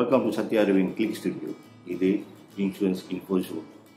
welcome to Sathya Aravind click studio இது insurance info show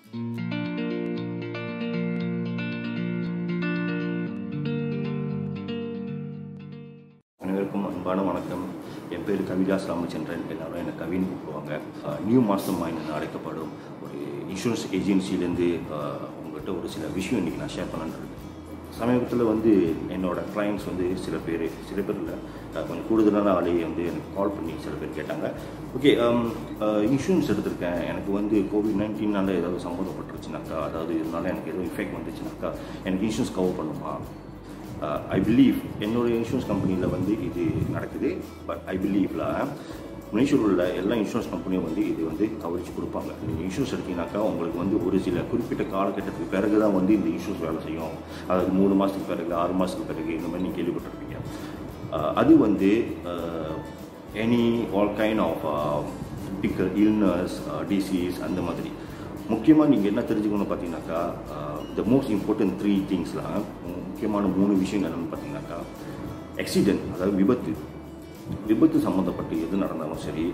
அனைவருக்கும் அன்பான வணக்கம் என் பேர் கவிதாஸ் ராமச்சந்திரன் எல்லாரும் என்னை கவின்னு கூப்பிடுவாங்க நியூ மாஸ்டர் மைண்ட் அழைக்கப்படும் ஒரு இன்சூரன்ஸ் ஏஜென்சிலேருந்து உங்கள்கிட்ட ஒரு சில விஷயம் இன்றைக்கி நான் ஷேர் பண்ணலான்னு சமீபத்தில் வந்து என்னோட கிளைண்ட்ஸ் வந்து சில பேர் சில பேர் இல்லை அஹ் கொஞ்சம் கூடுதலான ஆளே வந்து எனக்கு கால் பண்ணி சில பேர் கேட்டாங்க ஓகே இன்சூரன்ஸ் எடுத்திருக்கேன் எனக்கு வந்து கோவிட் நைன்டீனால் ஏதாவது சம்மந்தப்பட்டுருச்சுனாக்கா அதாவது இதனால எனக்கு ஏதோ இஃபெக்ட் வந்துச்சுனாக்கா எனக்கு இன்சூரன்ஸ் கவர் பண்ணுமா ஐ பிலீவ் என்னோட இன்சூரன்ஸ் கம்பெனியில் வந்து இது நடக்குது பட் ஐ பிலீவ்ல மலேசியாவில் உள்ள எல்லா இன்சூரன்ஸ் கம்பெனியும் வந்து இது வந்து கவரேஜ் கொடுப்பாங்க நீங்கள் இன்சூரன்ஸ் எடுத்தீங்கன்னாக்கா உங்களுக்கு வந்து ஒரு சில குறிப்பிட்ட காலகட்டத்துக்கு பிறகு தான் வந்து இந்த இன்சூரன்ஸ் வேலை செய்யும் அதாவது மூணு மாதத்துக்கு பிறகு ஆறு மாதத்துக்கு பிறகு இந்த மாதிரி நீங்கள் கேள்விப்பட்டிருப்பீங்க அஹ் அது வந்து எனி ஆல் கைண்ட் ஆஃப் டிக்கல் இல்னஸ் டிசீஸ் அந்த மாதிரி முக்கியமாக நீங்கள் என்ன தெரிஞ்சுக்கணும்னு பார்த்தீங்கன்னாக்கா த மோஸ்ட் இம்பார்ட்டன்ட் த்ரீ திங்ஸ்லாம் முக்கியமான மூணு விஷயங்கள் என்னென்னு பார்த்தீங்கன்னாக்கா ஆக்சிடென்ட் அதாவது விபத்து விபத்து சம்மந்தப்பட்டு எது நடந்தாலும் சரி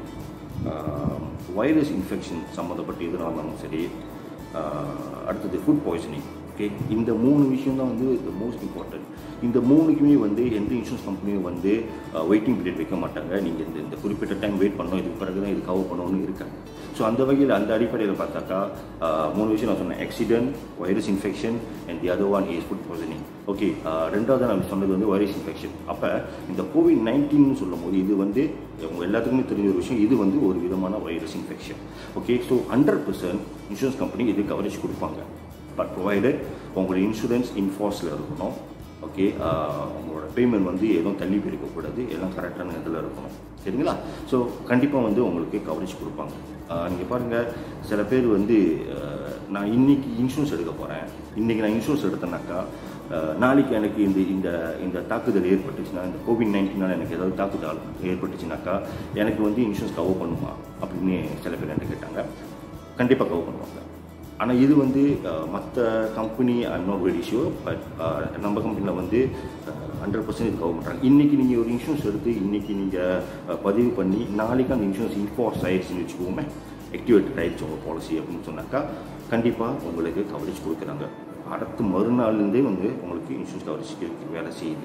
வைரஸ் இன்ஃபெக்ஷன் சம்மந்தப்பட்டு எது நடந்தாலும் சரி ஆஹ் அடுத்தது ஃபுட் பாய்சனிங் ஓகே இந்த மூணு விஷயம் தான் வந்து த மோஸ்ட் இம்பார்ட்டன்ட் இந்த மூணுக்குமே வந்து எந்த இன்சூரன்ஸ் கம்பெனியும் வந்து வெயிட்டிங் பீரியட் வைக்க மாட்டாங்க நீங்கள் இந்த இந்த குறிப்பிட்ட டைம் வெயிட் பண்ணணும் இதுக்கு பிறகு தான் இது கவர் பண்ணணும்னு இருக்காங்க ஸோ அந்த வகையில் அந்த அடிப்படையில் பார்த்தாக்கா ஆஹ் மூணு விஷயம் நான் சொன்னேன் accident virus infection and the other one is food poisoning okay ரெண்டாவது நான் சொன்னது வந்து வைரஸ் இன்ஃபெக்ஷன் அப்போ இந்த கோவிட் நைன்டீன் சொல்லும் போது இது வந்து உங்க எல்லாத்துக்குமே தெரிஞ்ச ஒரு விஷயம் இது வந்து ஒரு விதமான virus infection okay so hundred percent insurance company இது கவரேஜ் கொடுப்பாங்க பட் ப்ரொவைடட் உங்களோட இன்சூரன்ஸ் இன்ஃபார்ஸில் இருக்கணும் ஓகே உங்களோட பேமெண்ட் வந்து எதுவும் தள்ளி போயிருக்கக்கூடாது எல்லாம் கரெக்டான இதில் இருக்கணும் சரிங்களா ஸோ கண்டிப்பாக வந்து உங்களுக்கு கவரேஜ் கொடுப்பாங்க நீங்கள் பாருங்கள் சில பேர் வந்து ஆஹ், நான் இன்னைக்கு இன்சூரன்ஸ் எடுக்க போகிறேன் இன்றைக்கி நான் இன்சூரன்ஸ் எடுத்தேனாக்கா ஆஹ், நாளைக்கு எனக்கு இந்த இந்த இந்த தாக்குதல் ஏற்பட்டுச்சுன்னா இந்த கோவிட் நைன்டீனால் எனக்கு ஏதாவது தாக்குதல் ஏற்பட்டுச்சுனாக்கா எனக்கு வந்து இன்சூரன்ஸ் கவர் பண்ணுமா அப்படின்னு சில பேர் என்கிட்ட கேட்டாங்க கண்டிப்பாக கவர் பண்ணுவாங்க ஆனால் இது வந்து மற்ற company I'm not very sure but நம்ம கம்பெனியில் வந்து ஹண்ட்ரட் பர்சன்ட் கவர் பண்ணுறாங்க இன்றைக்கி நீங்கள் ஒரு இன்சூரன்ஸ் எடுத்து இன்றைக்கி நீங்கள் பதிவு பண்ணி நாளைக்கு அந்த இன்சூரன்ஸ் இன்ஃபார்ஸ் ஆயிடுச்சுன்னு வச்சுக்கோமே ஆக்டிவேட்டட் ஆயிடுச்சு உங்கள் பாலிசி அப்படின்னு சொன்னாக்கா கண்டிப்பாக உங்களுக்கு கவரேஜ் கொடுக்குறாங்க அடுத்த மறுநாள்லேருந்தே வந்து உங்களுக்கு இன்சூரன்ஸ் கவரேஜ் வேலை செய்யுது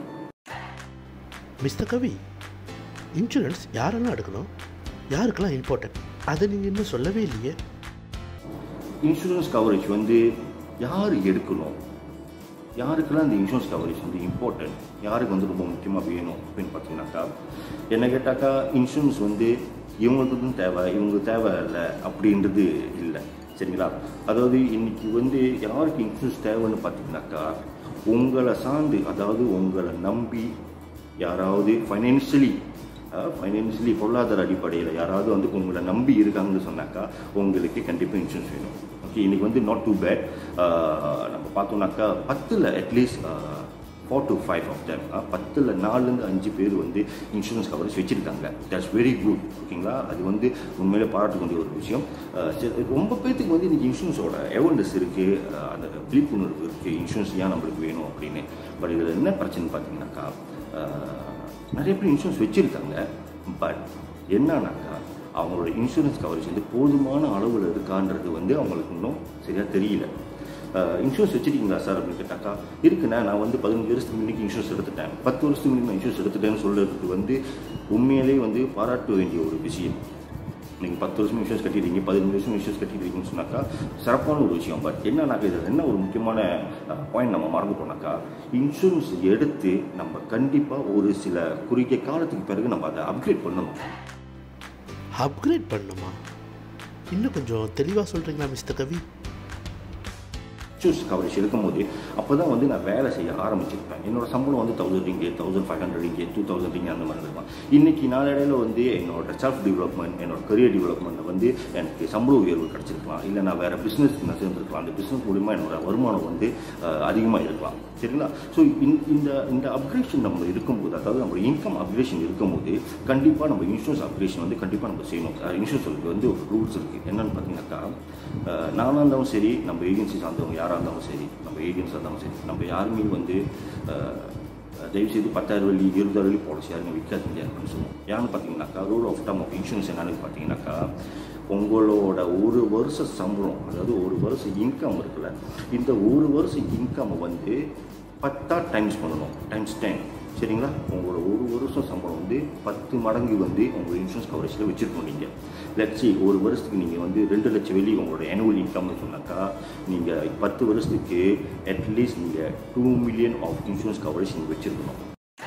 மிஸ்டர் கவி இன்சூரன்ஸ் யாரெல்லாம் எடுக்கணும் யாருக்கெல்லாம் இம்பார்ட்டன்ட் அதை நீங்கள் இன்னும் சொல்லவே இல்லையே இன்சூரன்ஸ் கவரேஜ் வந்து யார் எடுக்கணும் யாருக்கெல்லாம் இந்த இன்சூரன்ஸ் கவரேஜ் வந்து இம்பார்ட்டன்ட் யாருக்கு வந்து ரொம்ப முக்கியமாக வேணும் அப்படின்னு பார்த்தீங்கன்னாக்கா என்ன கேட்டாக்கா இன்சூரன்ஸ் வந்து இவங்களுக்கு தான் தேவை இவங்க தேவை இல்லை அப்படின்றது இல்லை சரிங்களா அதாவது இன்னைக்கு வந்து யாருக்கு இன்சூரன்ஸ் தேவைன்னு பார்த்தீங்கன்னாக்கா உங்களை சார்ந்து அதாவது உங்களை நம்பி யாராவது ஃபைனான்ஷியலி ஃபைனான்ஷியலி பொருளாதார அடிப்படையில் யாராவது வந்து உங்களை நம்பி இருக்காங்கன்னு சொன்னாக்கா உங்களுக்கு கண்டிப்பாக இன்சூரன்ஸ் வேணும் ஓகே இன்னைக்கு வந்து நாட் டூ பேட் நம்ம பார்த்தோம்னாக்கா பத்தில் at least four to five of them பத்தில் நாலுலேருந்து அஞ்சு பேர் வந்து இன்சூரன்ஸ் கவரேஜ் வச்சுருக்காங்க தட்ஸ் வெரி குட் ஓகேங்களா அது வந்து உண்மையிலே பாராட்டக்கூடிய ஒரு விஷயம் அஹ் சரி, ரொம்ப பேர்த்துக்கு வந்து இன்றைக்கி இன்சூரன்ஸோட அவேர்னஸ் இருக்குது அந்த விழிப்புணர்வு இருக்குது இன்சூரன்ஸ் ஏன் நம்மளுக்கு வேணும் அப்படின்னு பட் இதில் என்ன பிரச்சனை பார்த்தீங்கன்னாக்கா அஹ், நிறைய பேர் இன்சூரன்ஸ் வச்சுருக்காங்க பட் என்னன்னாக்கா அவங்களோட இன்சூரன்ஸ் கவரேஜ் வந்து போதுமான அளவில் இருக்கான்றது வந்து அவங்களுக்கு இன்னும் சரியாக தெரியல இன்சூரன்ஸ் வச்சுருக்கீங்களா சார் அப்படின்னு கேட்டாக்கா இருக்குண்ணா நான் வந்து பதினஞ்சு வருஷத்துக்கு முன்னாடி இன்சூரன்ஸ் எடுத்துட்டேன் பத்து வருஷத்துக்கு முன்னாடி நான் இன்சூரன்ஸ் எடுத்துட்டேன்னு சொல்கிறதுக்கு வந்து உண்மையிலேயே வந்து பாராட்ட வேண்டிய ஒரு விஷயம் நீங்கள் பத்து வருஷம் இன்சூரன்ஸ் கட்டிடுறீங்க பதினஞ்சு வருஷம் இன்சூரன்ஸ் கட்டிடுறீங்கன்னு சொன்னாக்கா சிறப்பான ஒரு விஷயம் பட் என்னன்னாக்கா இது என்ன ஒரு முக்கியமான பாயிண்ட் நம்ம மறந்துட்டோம்னாக்கா இன்சூரன்ஸ் எடுத்து நம்ம கண்டிப்பாக ஒரு சில குறுகிய காலத்துக்கு பிறகு நம்ம அதை அப்கிரேட் பண்ணணும் அப்கிரேட் பண்ணுமா இன்னும் கொஞ்சம் தெளிவாக சொல்கிறீங்களா மிஸ்டர் கவி இன்சூரன்ஸ் கவரேஜ் இருக்கும்போது அப்போ தான் வந்து நான் வேலை செய்ய ஆரம்பிச்சிருப்பேன் என்னோட சம்பளம் வந்து thousand ringgit thousand five hundred ringgit two thousand ringgit அந்த மாதிரி இருக்கும் இன்னைக்கு நாளடைவில் வந்து என்னோட செல்ஃப் டெவலப்மெண்ட் என்னோட கரியர் டெவலப்மெண்ட்டில் வந்து எனக்கு சம்பள உயர்வு கிடச்சிருக்கலாம் இல்லை நான் வேறு பிஸ்னஸ் நான் சேர்ந்துருக்கலாம் அந்த பிஸ்னஸ் மூலிமா என்னோட வருமானம் வந்து அதிகமாக இருக்கலாம் சரிங்களா ஸோ இந்த இந்த அப்கிரேஷன் நம்ம இருக்கும்போது அதாவது நம்ம இன்கம் அப்கிரேஷன் இருக்கும்போது கண்டிப்பாக நம்ம இன்சூரன்ஸ் அப்கிரேஷன் வந்து கண்டிப்பாக நம்ம செய்யணும் இன்சூரன்ஸ் வந்து ஒரு ரூல்ஸ் இருக்குது என்னன்னு பார்த்தீங்கன்னாக்கா அஹ், நானாக இருந்தாலும் சரி நம்ம ஏஜென்சி சார்ந்தவங்க யாராக இருந்தாலும் சரி நம்ம ஏஜென்ஸாக இருந்தாலும் சரி நம்ம யாருமே வந்து தயவுசெய்து பத்தாயிரம் வெள்ளி இருபதாயிரம் வெள்ளி பாலிசி யாருங்க விற்காதீங்க அப்படின்னு சொல்லுவோம் ஏன்னு பார்த்தீங்கன்னாக்கா rule of thumb of insurance என்னன்னு பார்த்தீங்கன்னாக்கா உங்களோட ஒரு வருஷ சம்பளம் அதாவது ஒரு வருஷ இன்கம் இருக்குல்ல இந்த ஒரு வருஷ இன்கம் வந்து பத்தா டைம்ஸ் பண்ணணும் டைம்ஸ் டென் சரிங்களா உங்களோட ஒரு வருஷம் சம்பளம் வந்து பத்து மடங்கு வந்து உங்கள் இன்சூரன்ஸ் கவரேஜில் வச்சுருக்கணும் நீங்கள் லட்சி ஒரு வருஷத்துக்கு நீங்கள் வந்து ரெண்டு லட்சம் வெளி உங்களோட ஆனுவல் இன்கம்னு சொன்னாக்கா நீங்கள் பத்து வருஷத்துக்கு அட்லீஸ்ட் நீங்கள் two million of insurance coverage நீங்கள் வச்சுருக்கணும்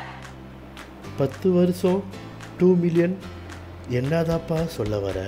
பத்து வருஷம் டூ மில்லியன் என்னதாப்பா சொல்ல வர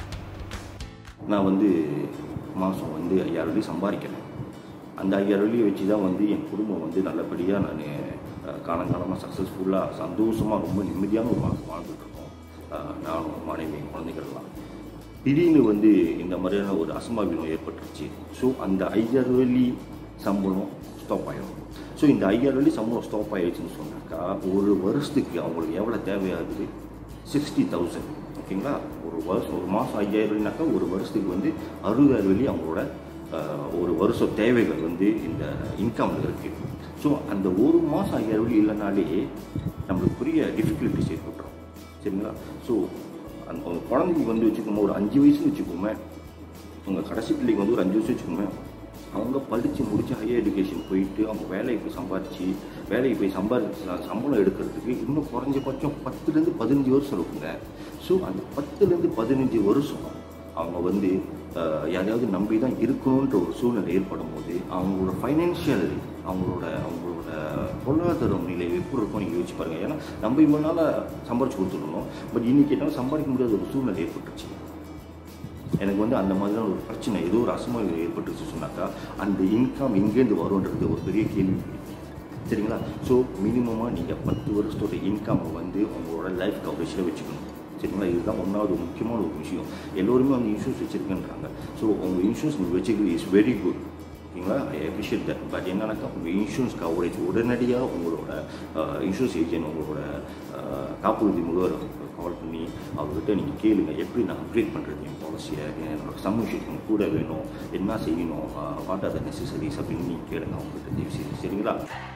நான் வந்து மாதம் வந்து ஐயாயிரம் வெள்ளி சம்பாதிக்கிறேன் அந்த ஐயாயிரம் வெள்ளியை வச்சு தான் வந்து என் குடும்பம் வந்து நல்லபடியாக நான் காலங்காலமாக சக்ஸஸ்ஃபுல்லாக சந்தோஷமாக ரொம்ப நிம்மதியான ஒரு வாழ்க்கை வாழ்ந்துட்டுருக்கோம் நானும் மனைவி குழந்தைகள்லாம் திடீர்னு வந்து இந்த மாதிரியான ஒரு அசம்பாவிதம் ஏற்பட்டுருச்சு ஸோ அந்த ஐயாயிரம் வெள்ளி சம்பளம் ஸ்டாப் ஆகிடும் ஸோ இந்த ஐயாயிரம் வெள்ளி சம்பளம் ஸ்டாப் ஆயிடுச்சுன்னு சொன்னாக்கா ஒரு வருஷத்துக்கு அவங்களுக்கு எவ்வளோ தேவையாகுது சிக்ஸ்டி தௌசண்ட் ஓகேங்களா ஒரு வருஷம் ஒரு மாதம் ஐயாயிரம் வெள்ளினாக்கா ஒரு வருஷத்துக்கு வந்து அறுபதாயிரம் வெள்ளி அவங்களோட ஆஹ், ஒரு வருஷ தேவைகள் வந்து இந்த இன்கமில் இருக்குது ஸோ அந்த ஒரு மாதம் ஐயாயிரம் வெள்ளி இல்லைனாலே நம்மளுக்கு பெரிய டிஃபிகல்ட்டிஸ் ஏற்பட்டுரும் சரிங்களா ஸோ அந்த ஒரு குழந்தைக்கு வந்து வச்சுக்கோங்க ஒரு அஞ்சு வயசுன்னு வச்சுக்கோமே உங்கள் கடைசி பிள்ளைக்கு வந்து ஒரு அஞ்சு வருஷம் வச்சுக்கோங்க அவங்க படித்து முடிச்சு ஹையர் எஜுகேஷன் போயிட்டு அவங்க வேலைக்கு போய் சம்பாதிச்சு வேலைக்கு போய் சம்பாதிச்சு சம்பளம் எடுக்கிறதுக்கு இன்னும் குறைஞ்சபட்சம் பத்துலேருந்து பதினஞ்சு வருஷம் இருக்குங்க ஸோ அந்த பத்துலேருந்து பதினஞ்சு வருஷம் அவங்க வந்து அஹ், யாரையாவது நம்பி தான் இருக்கணுன்ற ஒரு சூழ்நிலை ஏற்படும் போது அவங்களோட ஃபைனான்ஷியல் அவங்களோட அவங்களோட பொருளாதார நிலை எப்படி இருக்கும் நீங்கள் யோசிச்சு பாருங்கள் ஏன்னா நம்ம இவ்வளோ நாளாக சம்பாரிச்சு கொடுத்துருந்தோம் பட் இன்னைக்கு என்னால் சம்பாதிக்க முடியாத ஒரு சூழ்நிலை ஏற்பட்டுருச்சு எனக்கு வந்து அந்த மாதிரியான ஒரு பிரச்சனை ஏதோ ஒரு அசம்பாவிதம் ஏற்பட்டுச்சு சொன்னாக்கா அந்த இன்கம் எங்கேருந்து வரும்ன்றது ஒரு பெரிய கேள்வி சரிங்களா ஸோ மினிமமாக நீங்கள் பத்து வருஷத்தோட இன்கம் வந்து உங்களோட லைஃப் கவரேஜில் வச்சுக்கணும் சரிங்களா இதுதான் ஒன்றாவது ஒரு முக்கியமான ஒரு விஷயம் எல்லோருமே வந்து இன்சூரன்ஸ் வச்சுருக்கேன்றாங்க ஸோ உங்கள் இன்சூரன்ஸ் நீங்கள் வச்சுக்கிறது இஸ் வெரி குட் ஓகேங்களா ஐ அப்ரிஷியேட் தட் பட் என்னன்னாக்கா உங்கள் இன்சூரன்ஸ் கவரேஜ் உடனடியாக உங்களோட இன்சூரன்ஸ் ஏஜென்ட் உங்களோட அஹ், காப்புறுதி முகவர் கால் பண்ணி அவர்கிட்ட நீங்கள் கேளுங்க எப்படி நான் அப்கிரேட் பண்ணுறது என் பாலிசியை என்னோட சம்மிஷன் கூட வேணும் என்ன செய்யணும் வாட் ஆர் த நெசசரிஸ் அப்படின்னு நீங்கள் கேளுங்க அவங்ககிட்ட தயவு செய்து சரிங்களா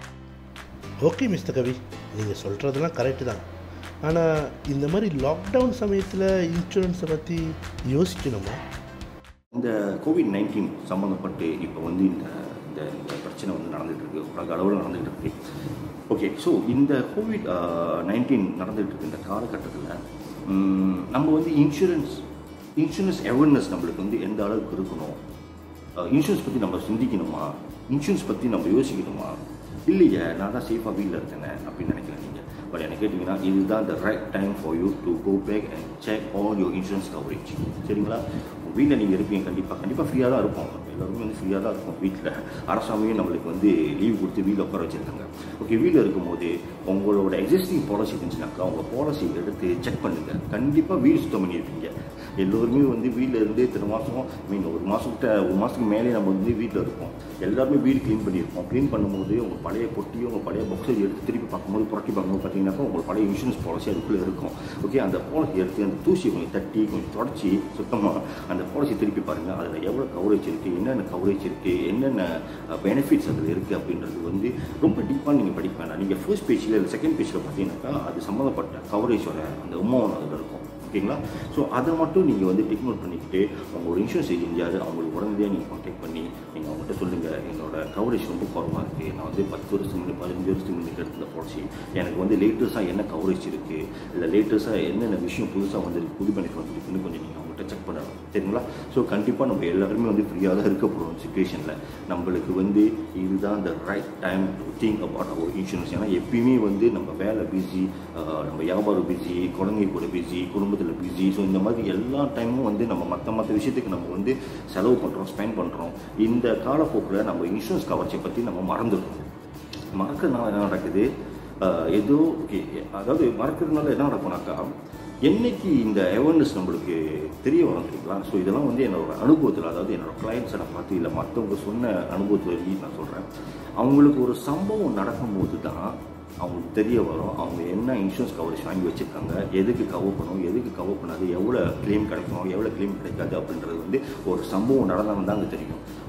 ஓகே மிஸ்டர் கவி நீங்கள் சொல்கிறதெல்லாம் கரெக்டு தான் ஆனால் இந்த மாதிரி லாக்டவுன் சமயத்தில் இன்சூரன்ஸை பற்றி யோசிக்கணுமா இந்த கோவிட் நைன்டீன் சம்மந்தப்பட்டு இப்போ வந்து இந்த இந்த இந்த பிரச்சனை வந்து நடந்துகிட்டு இருக்கு உலக அளவில் நடந்துகிட்டு இருக்கு ஓகே ஸோ இந்த கோவிட் நைன்டீன் நடந்துகிட்டு இருக்கு இந்த காலகட்டத்தில் ம், நம்ம வந்து இன்சூரன்ஸ் இன்சூரன்ஸ் அவேர்னஸ் நம்மளுக்கு வந்து எந்த அளவுக்கு இருக்கணும் இன்சூரன்ஸ் பற்றி நம்ம சிந்திக்கணுமா இன்சூரன்ஸ் பற்றி நம்ம யோசிக்கணுமா இல்லையே நான் தான் சேஃபாக வீட்டில் இருக்கேனே அப்படின்னு நினைக்கிறேன் நீங்கள் பட் எனக்கு கேட்டிங்கன்னா இதுதான் the right time for you to go back and check all your insurance coverage சரிங்களா வீட்டில் நீங்கள் இருப்பீங்க கண்டிப்பாக கண்டிப்பாக ஃப்ரீயாக தான் இருப்போம் எல்லாருமே வந்து ஃப்ரீயாக தான் இருக்கும் வீட்டில் அரசாங்கமே நம்மளுக்கு வந்து லீவ் கொடுத்து வீட்டில் உட்கார வச்சுருக்காங்க ஓகே வீட்டில் இருக்கும்போது உங்களோட எக்ஸிஸ்டிங் பாலிசி இருந்துச்சுனாக்கா உங்கள் பாலிசி எடுத்து செக் பண்ணுங்கள் கண்டிப்பாக வீடு சுத்தம் பண்ணியிருப்பீங்க எல்லோருமே வந்து வீட்டில் இருந்து இத்தனை மாதம் மீன் ஒரு மாதத்துக்கு ஒரு மாதத்துக்கு மேலே நம்ம வந்து வீட்டில் இருப்போம் எல்லாருமே வீடு க்ளீன் பண்ணியிருப்போம் க்ளீன் பண்ணும்போது உங்கள் பழைய பொட்டியும் உங்கள் பழைய பாக்ஸை எடுத்து திருப்பி பார்க்கும்போது புரட்டி பார்க்கும்போது பார்த்தீங்கன்னாக்கா உங்கள் பழைய இன்சூரன்ஸ் பாலிசி அதுக்குள்ளே இருக்கும் ஓகே அந்த பாலிசி எடுத்து அந்த தூசியை கொஞ்சம் தட்டி கொஞ்சம் தொடச்சி சுத்தமாக அந்த பாலிசி திருப்பி பாருங்கள் அதில் எவ்வளோ கவரேஜ் இருக்குது என்னென்ன கவரேஜ் இருக்குது என்னென்ன பெனிஃபிட்ஸ் அதில் இருக்குது அப்படின்றது வந்து ரொம்ப டீப்பாக நீங்கள் படிக்க வேண்டாம் நீங்கள் ஃபர்ஸ்ட் பேஜில் இல்லை செகண்ட் பேஜில் பார்த்தீங்கன்னாக்கா அது சம்மந்தப்பட்ட கவரேஜோட அந்த உமாவன் அதில் இருக்கும் ஓகேங்களா ஸோ அதை மட்டும் நீங்கள் வந்து டேக் நோட் பண்ணிக்கிட்டு உங்களோட இன்சூரன்ஸ் ஏஜென்ட் யார் அவங்களுக்கு உடனடியாக நீங்கள் கான்டாக்ட் பண்ணி நீங்கள் அவங்ககிட்ட சொல்லுங்கள் என்னோட கவரேஜ் ரொம்ப குறவாக இருக்குது நான் வந்து பத்து வருஷத்துக்கு முன்னாடி பதினஞ்சு வருஷத்துக்கு முன்னாடி எடுத்த பாலிசி எனக்கு வந்து லேட்டஸ்ட்டாக என்ன கவரேஜ் இருக்குது இல்லை லேட்டஸ்ட்டாக என்னென்ன விஷயம் புதுசாக வந்து புது பெனிஃபிட் வந்துருக்குன்னு கொஞ்சம் நீங்கள் அவங்ககிட்ட செக் பண்ணணும் சரிங்களா ஸோ கண்டிப்பாக நம்ம எல்லாருமே வந்து ஃப்ரீயாக தான் இருக்க போகிறோம் சுச்சுவேஷனில் நம்மளுக்கு வந்து இதுதான் the right time to think about our insurance ஏன்னா எப்பயுமே வந்து நம்ம வேலை பிஸி நம்ம வியாபாரம் பிஸி குழந்தை கூட பிஸி குடும்பத்தில் பிஸி ஸோ இந்த மாதிரி எல்லா டைமும் வந்து நம்ம மற்ற மற்ற விஷயத்துக்கு நம்ம வந்து செலவு பண்ணுறோம் ஸ்பெண்ட் பண்ணுறோம் இந்த காலப்போக்கில் நம்ம இன்சூரன்ஸ் கவர்ச்சியை பற்றி நம்ம மறந்துடுறோம் மறக்கிறதுனால என்ன நடக்குது அஹ், ஏதோ ஓகே அதாவது மறக்கிறதுனால என்ன நடக்கும்னாக்கா என்னைக்கு இந்த அவேர்னஸ் நம்மளுக்கு தெரிய வரும் தெரியுங்களா ஸோ இதெல்லாம் வந்து என்னோட அனுபவத்தில் அதாவது என்னோட கிளைண்ட்ஸை நான் பார்த்து இல்லை மற்றவங்க சொன்ன அனுபவத்தில் வரைக்கும் நான் சொல்கிறேன் அவங்களுக்கு ஒரு சம்பவம் நடக்கும்போது தான் அவங்களுக்கு தெரிய வரும் அவங்க என்ன இன்சூரன்ஸ் கவரேஜ் வாங்கி வச்சுருக்காங்க எதுக்கு கவர் பண்ணணும் எதுக்கு கவர் பண்ணாது எவ்வளோ க்ளைம் கிடைக்கும் எவ்வளோ க்ளைம் கிடைக்காது அப்படின்றது வந்து ஒரு சம்பவம் நடந்தாலும் தான் அங்கே தெரியும்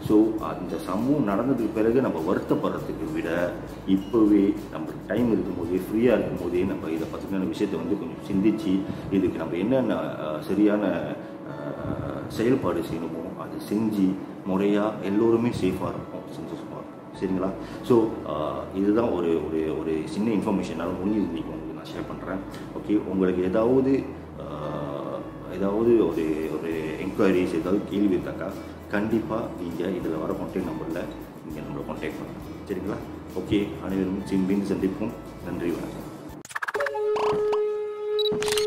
ஸோ அந்த சம்பவம் நடந்ததுக்கு பிறகு நம்ம வருத்தப்படுறதுக்கு விட இப்போவே நமக்கு டைம் இருக்கும்போதே ஃப்ரீயாக இருக்கும்போதே நம்ம இதை பற்றின விஷயத்தை வந்து கொஞ்சம் சிந்திச்சு இதுக்கு நம்ம என்னென்ன அஹ், சரியான அஹ், செயல்பாடு செய்யணுமோ அதை செஞ்சு முறையாக எல்லோருமே சேஃபாக இருக்கும் சந்தோஷமாக இருக்கும் சரிங்களா ஸோ இதுதான் ஒரு ஒரு ஒரு சின்ன இன்ஃபர்மேஷனால் முடிஞ்சது இன்னைக்கு உங்களுக்கு நான் ஷேர் பண்ணுறேன் ஓகே உங்களுக்கு ஏதாவது அஹ், ஏதாவது ஒரு ஒரு என்கொயரிஸ் ஏதாவது கேள்வி இருக்காக்கா கண்டிப்பாக நீங்கள் இதில் வர கான்டாக்ட் நம்பரில் நீங்கள் நம்மளை கான்டாக்ட் பண்ணலாம் சரிங்களா ஓகே அனைவரும் மீண்டும் சந்திப்போம் நன்றி வணக்கம்